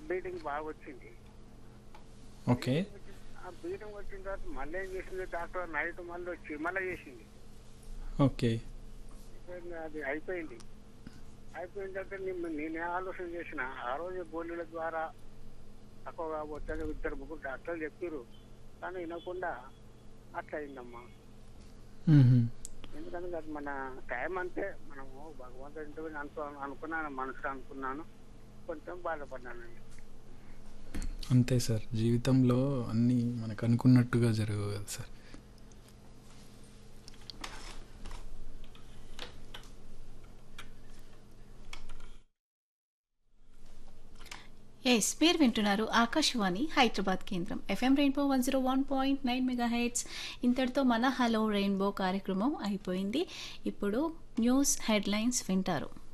Bleeding బాగా వచ్చింది okay ఆ బ్లీడింగ్ వచ్చిన తర్వాత మళ్ళీ ఏం చేసింది డాక్టర్ నైట్ మళ్ళీ వచ్చి మళ్ళీ చేసింది ఓకే అయిపోయింది, అది అయిపోయింది అయిపోయిన తర్వాత నేను నేనే ఆలోచన చేసిన ఆ రోజు గోళీల ద్వారా తక్కువగా వచ్చాక ఇద్దరు ముగ్గురు డాక్టర్లు చెప్పారు కానీ వినకుండా అట్లా అయిందమ్మా మ్మ్. ఎందుకంటే అది మన టైం అంతే మనము భగవంతుడి అనుకో అనుకున్నాను మనసులో అనుకున్నాను కొంచెం బాధపడ్డానండి అంతే సార్ జీవితంలో అన్నీ మనకు అనుకున్నట్టుగా జరగవు కదా సార్ ఎస్ మీరు వింటున్నారు ఆకాశవాణి హైదరాబాద్ కేంద్రం FM rainbow one zero one point nine mega heads ఇంతటితో మన హలో రెయిన్బో కార్యక్రమం అయిపోయింది ఇప్పుడు న్యూస్ హెడ్లైన్స్ వింటారు